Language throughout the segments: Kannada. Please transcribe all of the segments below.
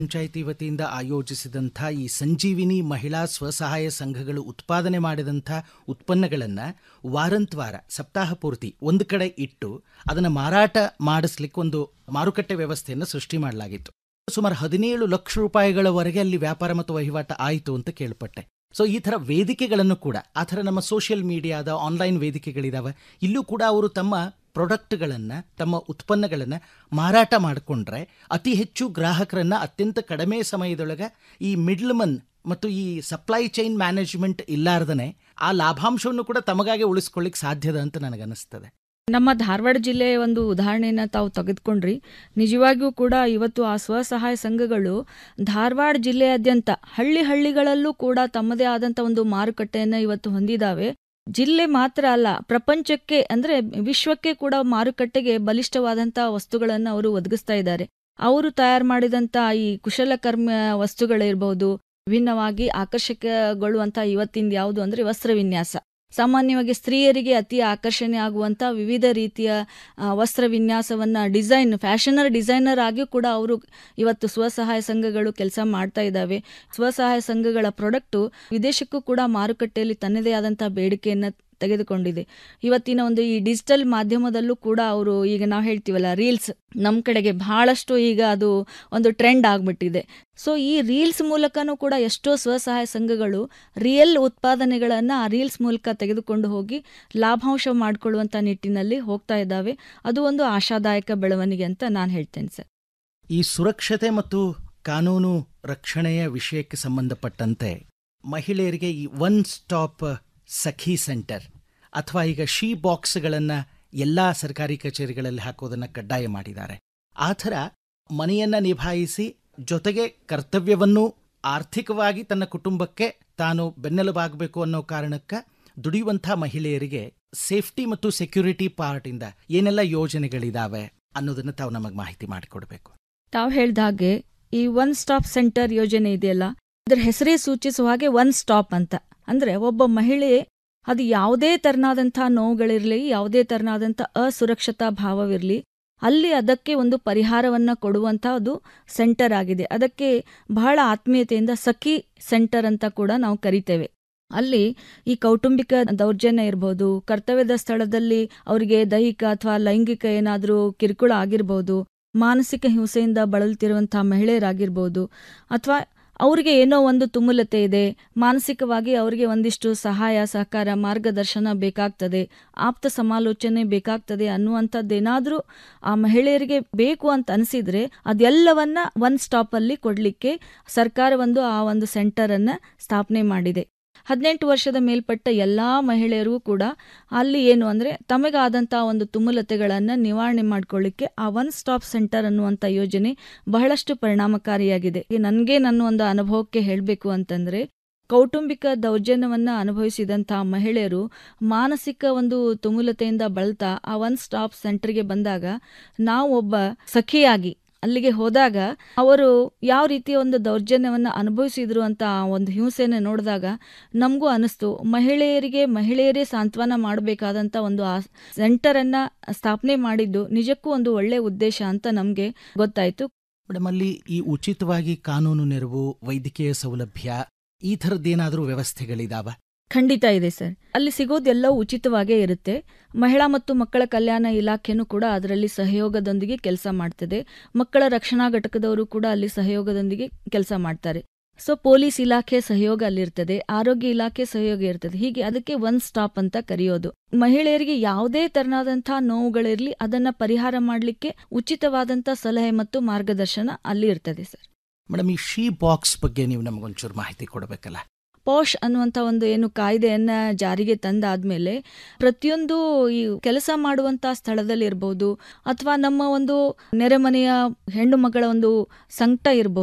ಪಂಚಾಯಿತಿ ವತಿಯಿಂದ ಆಯೋಜಿಸಿದಂಥ ಈ ಸಂಜೀವಿನಿ ಮಹಿಳಾ ಸ್ವಸಹಾಯ ಸಂಘಗಳು ಉತ್ಪಾದನೆ ಮಾಡಿದಂಥ ಉತ್ಪನ್ನಗಳನ್ನು ವಾರಂತ್ ವಾರ ಸಪ್ತಾಹ ಪೂರ್ತಿ ಒಂದು ಕಡೆ ಇಟ್ಟು ಅದನ್ನು ಮಾರಾಟ ಮಾಡಿಸ್ಲಿಕ್ಕೆ ಒಂದು ಮಾರುಕಟ್ಟೆ ವ್ಯವಸ್ಥೆಯನ್ನು ಸೃಷ್ಟಿ ಮಾಡಲಾಗಿತ್ತು ಸುಮಾರು ಹದಿನೇಳು ಲಕ್ಷ ರೂಪಾಯಿಗಳವರೆಗೆ ಅಲ್ಲಿ ವ್ಯಾಪಾರ ಮತ್ತು ವಹಿವಾಟು ಆಯಿತು ಅಂತ ಕೇಳ್ಪಟ್ಟೆ ಸೊ ಈ ಥರ ವೇದಿಕೆಗಳನ್ನು ಕೂಡ ಆ ಥರ ನಮ್ಮ ಸೋಷಿಯಲ್ ಮೀಡಿಯಾದ ಆನ್ಲೈನ್ ವೇದಿಕೆಗಳಿದಾವೆ ಇಲ್ಲೂ ಕೂಡ ಅವರು ತಮ್ಮ ಪ್ರಾಡಕ್ಟ್ಗಳನ್ನು ತಮ್ಮ ಉತ್ಪನ್ನಗಳನ್ನು ಮಾರಾಟ ಮಾಡಿಕೊಂಡ್ರೆ ಅತಿ ಹೆಚ್ಚು ಗ್ರಾಹಕರನ್ನ ಅತ್ಯಂತ ಕಡಿಮೆ ಸಮಯದೊಳಗೆ ಈ ಮಿಡ್ಲ್ಮನ್ ಮತ್ತು ಈ ಸಪ್ಲೈ ಚೈನ್ ಮ್ಯಾನೇಜ್ಮೆಂಟ್ ಇಲ್ಲಾರ್ದನೆ ಆ ಲಾಭಾಂಶವನ್ನು ಕೂಡ ತಮಗಾಗೆ ಉಳಿಸ್ಕೊಳ್ಳಿಕ್ಕೆ ಸಾಧ್ಯದ ಅಂತ ನನಗನ್ನಿಸ್ತದೆ ನಮ್ಮ ಧಾರವಾಡ ಜಿಲ್ಲೆಯ ಒಂದು ಉದಾಹರಣೆನ ತಾವು ತೆಗೆದುಕೊಂಡ್ರಿ ನಿಜವಾಗಿಯೂ ಕೂಡ ಇವತ್ತು ಆ ಸ್ವಸಹಾಯ ಸಂಘಗಳು ಧಾರವಾಡ ಜಿಲ್ಲೆಯಾದ್ಯಂತ ಹಳ್ಳಿ ಹಳ್ಳಿಗಳಲ್ಲೂ ಕೂಡ ತಮ್ಮದೇ ಆದಂಥ ಒಂದು ಮಾರುಕಟ್ಟೆಯನ್ನು ಇವತ್ತು ಹೊಂದಿದಾವೆ ಜಿಲ್ಲೆ ಮಾತ್ರ ಅಲ್ಲ ಪ್ರಪಂಚಕ್ಕೆ ಅಂದ್ರೆ ವಿಶ್ವಕ್ಕೆ ಕೂಡ ಮಾರುಕಟ್ಟೆಗೆ ಬಲಿಷ್ಠವಾದಂಥ ವಸ್ತುಗಳನ್ನು ಅವರು ಒದಗಿಸ್ತಾ ಅವರು ತಯಾರು ಮಾಡಿದಂಥ ಈ ಕುಶಲಕರ್ಮ ವಸ್ತುಗಳಿರ್ಬೋದು ವಿಭಿನ್ನವಾಗಿ ಆಕರ್ಷಕಗೊಳ್ಳುವಂಥ ಇವತ್ತಿಂದ ಯಾವುದು ಅಂದ್ರೆ ವಸ್ತ್ರ ವಿನ್ಯಾಸ ಸಾಮಾನ್ಯವಾಗಿ ಸ್ತ್ರೀಯರಿಗೆ ಅತಿ ಆಕರ್ಷಣೆ ಆಗುವಂಥ ವಿವಿಧ ರೀತಿಯ ಆ, ವಸ್ತ್ರ ವಿನ್ಯಾಸವನ್ನ ಡಿಸೈನ್ ಫ್ಯಾಷನರ್ ಡಿಸೈನರ್ ಆಗಿಯೂ ಕೂಡ ಅವರು ಇವತ್ತು ಸ್ವಸಹಾಯ ಸಂಘಗಳು ಕೆಲಸ ಮಾಡ್ತಾ ಇದ್ದಾವೆ ಸ್ವಸಹಾಯ ಸಂಘಗಳ ಪ್ರಾಡಕ್ಟು ವಿದೇಶಕ್ಕೂ ಕೂಡ ಮಾರುಕಟ್ಟೆಯಲ್ಲಿ ತನ್ನದೇ ಆದಂಥ ಬೇಡಿಕೆಯನ್ನು ತೆಗೆದುಕೊಂಡಿದೆ ಇವತ್ತಿನ ಒಂದು ಈ ಡಿಜಿಟಲ್ ಮಾಧ್ಯಮದಲ್ಲೂ ಕೂಡ ಅವರು ಈಗ ನಾವು ಹೇಳ್ತೀವಲ್ಲ ರೀಲ್ಸ್ ನಮ್ಮ ಕಡೆಗೆ ಬಹಳಷ್ಟು ಈಗ ಅದು ಒಂದು ಟ್ರೆಂಡ್ ಆಗ್ಬಿಟ್ಟಿದೆ ಸೊ ಈ ರೀಲ್ಸ್ ಮೂಲಕನೂ ಕೂಡ ಎಷ್ಟೋ ಸ್ವಸಹಾಯ ಸಂಘಗಳು ರಿಯಲ್ ಉತ್ಪಾದನೆಗಳನ್ನು ಆ ರೀಲ್ಸ್ ಮೂಲಕ ತೆಗೆದುಕೊಂಡು ಹೋಗಿ ಲಾಭಾಂಶ ಮಾಡಿಕೊಳ್ಳುವಂಥ ನಿಟ್ಟಿನಲ್ಲಿ ಹೋಗ್ತಾ ಇದ್ದಾವೆ ಅದು ಒಂದು ಆಶಾದಾಯಕ ಬೆಳವಣಿಗೆ ಅಂತ ನಾನು ಹೇಳ್ತೇನೆ ಸರ್ ಈ ಸುರಕ್ಷತೆ ಮತ್ತು ಕಾನೂನು ರಕ್ಷಣೆಯ ವಿಷಯಕ್ಕೆ ಸಂಬಂಧಪಟ್ಟಂತೆ ಮಹಿಳೆಯರಿಗೆ ಈ ಒನ್ ಸ್ಟಾಪ್ ಸಖಿ ಸೆಂಟರ್ ಅಥವಾ ಈಗ ಶೀ ಬಾಕ್ಸ್ಗಳನ್ನು ಎಲ್ಲ ಸರ್ಕಾರಿ ಕಚೇರಿಗಳಲ್ಲಿ ಹಾಕೋದನ್ನು ಕಡ್ಡಾಯ ಮಾಡಿದ್ದಾರೆ ಆ ಥರ ಮನೆಯನ್ನ ನಿಭಾಯಿಸಿ ಜೊತೆಗೆ ಕರ್ತವ್ಯವನ್ನು ಆರ್ಥಿಕವಾಗಿ ತನ್ನ ಕುಟುಂಬಕ್ಕೆ ತಾನು ಬೆನ್ನೆಲುಬಾಗಬೇಕು ಅನ್ನೋ ಕಾರಣಕ್ಕೆ ದುಡಿಯುವಂಥ ಮಹಿಳೆಯರಿಗೆ ಸೇಫ್ಟಿ ಮತ್ತು ಸೆಕ್ಯೂರಿಟಿ ಪಾರ್ಟಿಂದ ಏನೆಲ್ಲ ಯೋಜನೆಗಳಿದಾವೆ ಅನ್ನೋದನ್ನು ತಾವು ನಮಗೆ ಮಾಹಿತಿ ಮಾಡಿಕೊಡ್ಬೇಕು ತಾವು ಹೇಳ್ದ ಹಾಗೆ ಈ ಒನ್ ಸ್ಟಾಪ್ ಸೆಂಟರ್ ಯೋಜನೆ ಇದೆಯಲ್ಲ ಅದರ ಹೆಸರೇ ಸೂಚಿಸುವ ಹಾಗೆ ಒನ್ ಸ್ಟಾಪ್ ಅಂತ ಅಂದ್ರೆ ಒಬ್ಬ ಮಹಿಳೆ ಅದು ಯಾವುದೇ ತೆರನಾದಂಥ ನೋವುಗಳಿರಲಿ ಯಾವುದೇ ತೆರನಾದಂಥ ಅಸುರಕ್ಷತಾ ಭಾವವಿರಲಿ ಅಲ್ಲಿ ಅದಕ್ಕೆ ಒಂದು ಪರಿಹಾರವನ್ನ ಕೊಡುವಂಥ ಅದು ಸೆಂಟರ್ ಆಗಿದೆ ಅದಕ್ಕೆ ಬಹಳ ಆತ್ಮೀಯತೆಯಿಂದ ಸಖಿ ಸೆಂಟರ್ ಅಂತ ಕೂಡ ನಾವು ಕರಿತೇವೆ ಅಲ್ಲಿ ಈ ಕೌಟುಂಬಿಕ ದೌರ್ಜನ್ಯ ಇರ್ಬೋದು ಕರ್ತವ್ಯದ ಸ್ಥಳದಲ್ಲಿ ಅವರಿಗೆ ದೈಹಿಕ ಅಥವಾ ಲೈಂಗಿಕ ಏನಾದರೂ ಕಿರುಕುಳ ಆಗಿರ್ಬೋದು ಮಾನಸಿಕ ಹಿಂಸೆಯಿಂದ ಬಳಲ್ತಿರುವಂಥ ಮಹಿಳೆಯರಾಗಿರ್ಬೋದು ಅಥವಾ ಅವರಿಗೆ ಏನೋ ಒಂದು ತುಮುಲತೆ ಇದೆ ಮಾನಸಿಕವಾಗಿ ಅವರಿಗೆ ಒಂದಿಷ್ಟು ಸಹಾಯ ಸಹಕಾರ ಮಾರ್ಗದರ್ಶನ ಬೇಕಾಗ್ತದೆ ಆಪ್ತ ಸಮಾಲೋಚನೆ ಬೇಕಾಗ್ತದೆ ಅನ್ನುವಂಥದ್ದೇನಾದರೂ ಆ ಮಹಿಳೆಯರಿಗೆ ಬೇಕು ಅಂತ ಅನಿಸಿದ್ರೆ ಅದೆಲ್ಲವನ್ನ ಒನ್ ಸ್ಟಾಪಲ್ಲಿ ಕೊಡಲಿಕ್ಕೆ ಸರ್ಕಾರ ಒಂದು ಆ ಒಂದು ಸೆಂಟರನ್ನು ಸ್ಥಾಪನೆ ಮಾಡಿದೆ ಹದಿನೆಂಟು ವರ್ಷದ ಮೇಲ್ಪಟ್ಟ ಎಲ್ಲಾ ಮಹಿಳೆಯರಿಗೂ ಕೂಡ ಅಲ್ಲಿ ಏನು ಅಂದ್ರೆ ತಮಗಾದಂಥ ಒಂದು ತುಮುಲತೆಗಳನ್ನು ನಿವಾರಣೆ ಮಾಡ್ಕೊಳ್ಳಿಕ್ಕೆ ಆ ಒನ್ ಸ್ಟಾಪ್ ಸೆಂಟರ್ ಅನ್ನುವಂಥ ಯೋಜನೆ ಬಹಳಷ್ಟು ಪರಿಣಾಮಕಾರಿಯಾಗಿದೆ ನನಗೆ ನನ್ನ ಒಂದು ಅನುಭವಕ್ಕೆ ಹೇಳಬೇಕು ಅಂತಂದ್ರೆ ಕೌಟುಂಬಿಕ ದೌರ್ಜನ್ಯವನ್ನ ಅನುಭವಿಸಿದಂಥ ಮಹಿಳೆಯರು ಮಾನಸಿಕ ಒಂದು ತುಮುಲತೆಯಿಂದ ಬಳಲ್ತಾ ಆ ಒನ್ ಸ್ಟಾಪ್ ಸೆಂಟರ್ಗೆ ಬಂದಾಗ ನಾವು ಒಬ್ಬ ಸಖಿಯಾಗಿ ಅಲ್ಲಿಗೆ ಹೋದಾಗ ಅವರು ಯಾವ ರೀತಿಯ ಒಂದು ದೌರ್ಜನ್ಯವನ್ನ ಅನುಭವಿಸಿದ್ರು ಅಂತ ಆ ಒಂದು ಹಿಂಸೆನ ನೋಡಿದಾಗ ನಮಗೂ ಅನಿಸ್ತು ಮಹಿಳೆಯರಿಗೆ ಮಹಿಳೆಯರೇ ಸಾಂತ್ವನ ಮಾಡಬೇಕಾದಂಥ ಒಂದು ಆ ಸೆಂಟರನ್ನ ಸ್ಥಾಪನೆ ಮಾಡಿದ್ದು ನಿಜಕ್ಕೂ ಒಂದು ಒಳ್ಳೆ ಉದ್ದೇಶ ಅಂತ ನಮಗೆ ಗೊತ್ತಾಯ್ತು ಮೇಡಮ್ ಅಲ್ಲಿ ಈ ಉಚಿತವಾಗಿ ಕಾನೂನು ನೆರವು ವೈದ್ಯಕೀಯ ಸೌಲಭ್ಯ ಈ ಥರದ್ದೇನಾದರೂ ವ್ಯವಸ್ಥೆಗಳಿದಾವ ಖಂಡಿತ ಇದೆ ಸರ್ ಅಲ್ಲಿ ಸಿಗೋದೆಲ್ಲವೂ ಉಚಿತವಾಗೇ ಇರುತ್ತೆ ಮಹಿಳಾ ಮತ್ತು ಮಕ್ಕಳ ಕಲ್ಯಾಣ ಇಲಾಖೆನೂ ಕೂಡ ಅದರಲ್ಲಿ ಸಹಯೋಗದೊಂದಿಗೆ ಕೆಲಸ ಮಾಡ್ತದೆ ಮಕ್ಕಳ ರಕ್ಷಣಾ ಘಟಕದವರು ಕೂಡ ಅಲ್ಲಿ ಸಹಯೋಗದೊಂದಿಗೆ ಕೆಲಸ ಮಾಡ್ತಾರೆ ಸೊ ಪೊಲೀಸ್ ಇಲಾಖೆ ಸಹಯೋಗ ಅಲ್ಲಿರ್ತದೆ ಆರೋಗ್ಯ ಇಲಾಖೆ ಸಹಯೋಗ ಇರ್ತದೆ ಹೀಗೆ ಅದಕ್ಕೆ ಒನ್ ಸ್ಟಾಪ್ ಅಂತ ಕರೆಯೋದು ಮಹಿಳೆಯರಿಗೆ ಯಾವುದೇ ತೆರನಾದಂಥ ನೋವುಗಳಿರಲಿ ಅದನ್ನ ಪರಿಹಾರ ಮಾಡಲಿಕ್ಕೆ ಉಚಿತವಾದಂಥ ಸಲಹೆ ಮತ್ತು ಮಾರ್ಗದರ್ಶನ ಅಲ್ಲಿ ಇರ್ತದೆ ಸರ್ ಮೇಡಮ್ ಈ ಶೀ ಬಾಕ್ಸ್ ಬಗ್ಗೆ ನೀವು ನಮಗೊಂಚೂರು ಮಾಹಿತಿ ಕೊಡಬೇಕಲ್ಲ ಪಾಶ್ ಅನ್ನುವಂಥ ಒಂದು ಏನು ಕಾಯ್ದೆಯನ್ನ ಜಾರಿಗೆ ತಂದಾದ್ಮೇಲೆ ಪ್ರತಿಯೊಂದು ಈ ಕೆಲಸ ಮಾಡುವಂತ ಸ್ಥಳದಲ್ಲಿ ಇರ್ಬೋದು ಅಥವಾ ನಮ್ಮ ಒಂದು ನೆರೆಮನೆಯ ಹೆಣ್ಣು ಮಗಳ ಒಂದು ಸಂಕಟ ಇರ್ಬೋದು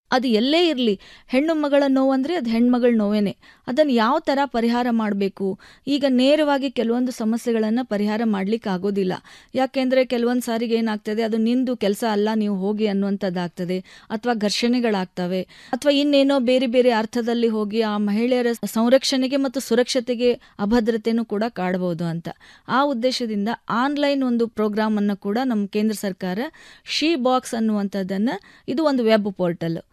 ಅದು ಎಲ್ಲೇ ಇರಲಿ ಹೆಣ್ಣು ಮಗಳ ನೋವಂದ್ರೆ ಅದು ಹೆಣ್ಮಗಳ ನೋವೇನೆ ಅದನ್ನು ಯಾವ ಥರ ಪರಿಹಾರ ಮಾಡಬೇಕು ಈಗ ನೇರವಾಗಿ ಕೆಲವೊಂದು ಸಮಸ್ಯೆಗಳನ್ನು ಪರಿಹಾರ ಮಾಡ್ಲಿಕ್ಕೆ ಆಗೋದಿಲ್ಲ ಯಾಕೆಂದರೆ ಕೆಲವೊಂದು ಸಾರಿಗೆ ಏನಾಗ್ತದೆ ಅದು ನಿಂದು ಕೆಲಸ ಅಲ್ಲ ನೀವು ಹೋಗಿ ಅನ್ನುವಂಥದ್ದಾಗ್ತದೆ ಅಥವಾ ಘರ್ಷಣೆಗಳಾಗ್ತವೆ ಅಥವಾ ಇನ್ನೇನೋ ಬೇರೆ ಬೇರೆ ಅರ್ಥದಲ್ಲಿ ಹೋಗಿ ಆ ಮಹಿಳೆಯರ ಸಂರಕ್ಷಣೆಗೆ ಮತ್ತು ಸುರಕ್ಷತೆಗೆ ಅಭದ್ರತೆನೂ ಕೂಡ ಕಾಡಬಹುದು ಅಂತ ಆ ಉದ್ದೇಶದಿಂದ ಆನ್ಲೈನ್ ಒಂದು ಪ್ರೋಗ್ರಾಮ್ ಅನ್ನು ಕೂಡ ನಮ್ಮ ಕೇಂದ್ರ ಸರ್ಕಾರ ಶಿ ಬಾಕ್ಸ್ ಅನ್ನುವಂಥದ್ದನ್ನು ಇದು ಒಂದು ವೆಬ್ ಪೋರ್ಟಲ್